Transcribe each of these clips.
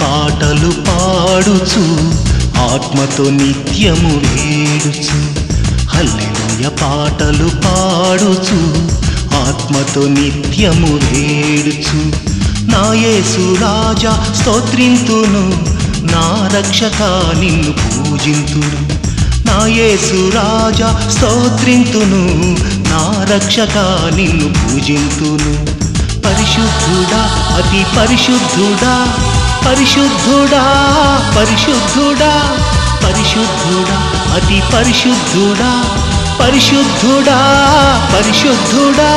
పాటలు పాడుచు ఆత్మతో నిత్యము వేడుచు హల్లెలూయ పాటలు పాడుచు ఆత్మతో నిత్యము వేడుచు నా యేసు రాజా స్తోత్రింతును నా రక్షక నిన్ను పూజింతును నా యేసు రాజా స్తోత్రింతును నా రక్షక నిన్ను పూజింతును పరిశుద్ధుడా అతి పరిశుద్ధుడా పరిశుద్ధుడా పరిశుద్ధుడా పరిశుద్ధుడా అతి పరిశుద్ధుడా పరిశుద్ధుడా పరిశుద్ధుడా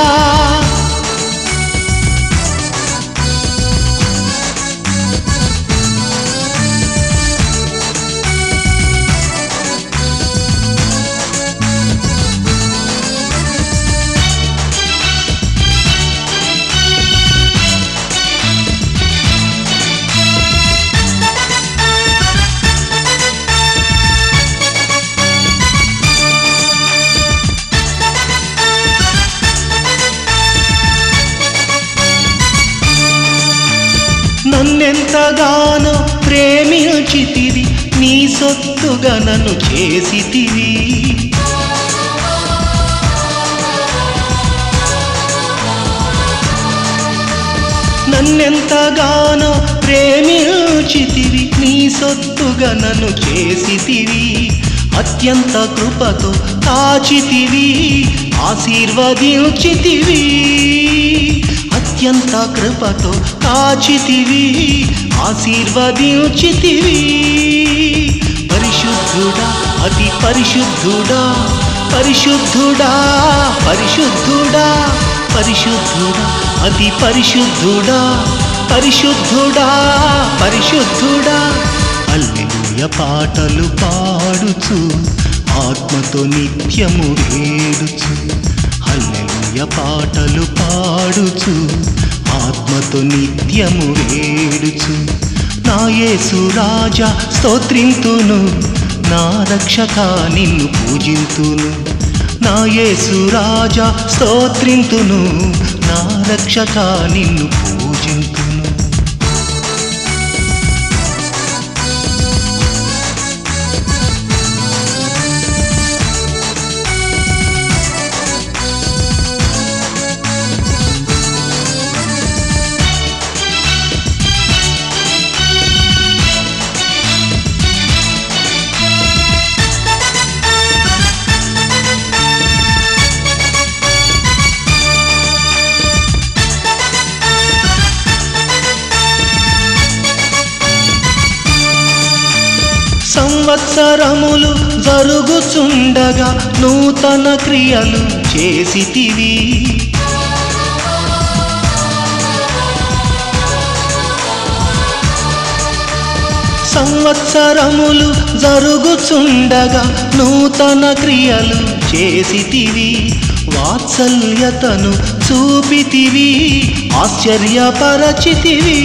నన్నెంతగానో ప్రేమించితివి నీ సొత్తుగా నన్ను చేసితివి నన్నెంతగానో ప్రేమించితివి నీ సొత్తుగా నన్ను చేసితివి అత్యంత కృపతో కాచితివి ఆశీర్వదించితివి అత్యంత కృపతో కాచితివి ఆశీర్వదించితివి పరిశుద్ధుడా అతి పరిశుద్ధుడా పరిశుద్ధుడా పరిశుద్ధుడా పరిశుద్ధుడా అతి పరిశుద్ధుడా పరిశుద్ధుడా పరిశుద్ధుడా అల్లెలుయ పాటలు పాడుచు ఆత్మతో నిత్యము వేడుచు హల్లెలూయ పాటలు పాడుచు ఆత్మతో నిత్యము వేడుచు నా యేసు రాజా స్తోత్రింతును నా రక్షక నిన్ను పూజింతును నా యేసు రాజా స్తోత్రింతును నా రక్షక నిన్ను పూజింతును సంవత్సరములు జరుగుచుండగా నూతన క్రియలు చేసితివి సంవత్సరములు జరుగుచుండగా నూతన క్రియలు చేసితివి వాత్సల్యతను చూపితివి ఆశ్చర్యపరచితివి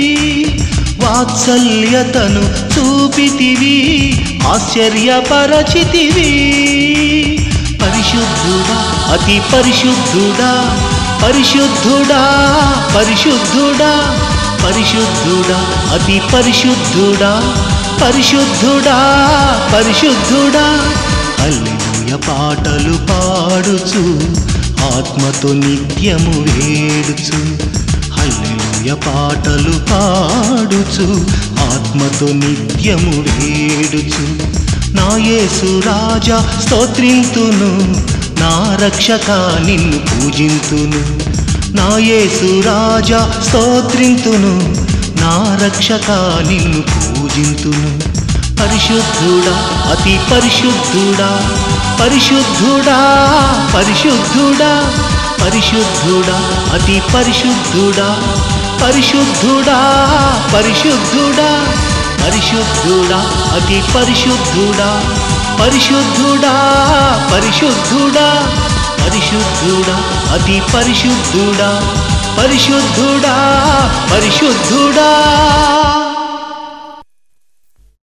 వాత్సల్యతను చూపితివి ఆశ్చర్యపరచితివి పరిశుద్ధుడా అతి పరిశుద్ధుడా పరిశుద్ధుడా పరిశుద్ధుడా పరిశుద్ధుడా అతి పరిశుద్ధుడా పరిశుద్ధుడా పరిశుద్ధుడా హల్లెలూయ పాటలు పాడుచు ఆత్మతో నిత్యము వేడుచు హల్లెలూయ పాటలు పాడుచు ఆత్మతో నిత్యము వేడుచు నా యేసు రాజా స్తోత్రింతును నా రక్షక నిన్ను పూజింతును నా యేసు రాజా స్తోత్రింతును నా రక్షక నిన్ను పూజింతును పరిశుద్ధుడా అతి పరిశుద్ధుడా పరిశుద్ధుడా పరిశుద్ధుడా పరిశుద్ధుడా అతి పరిశుద్ధుడా పరిశుద్ధుడా పరిశుద్ధుడా పరిశుద్ధుడా అతి పరిశుద్ధుడా పరిశుద్ధుడా పరిశుద్ధుడా పరిశుద్ధుడా అతి పరిశుద్ధుడా పరిశుద్ధుడా పరిశుద్ధుడా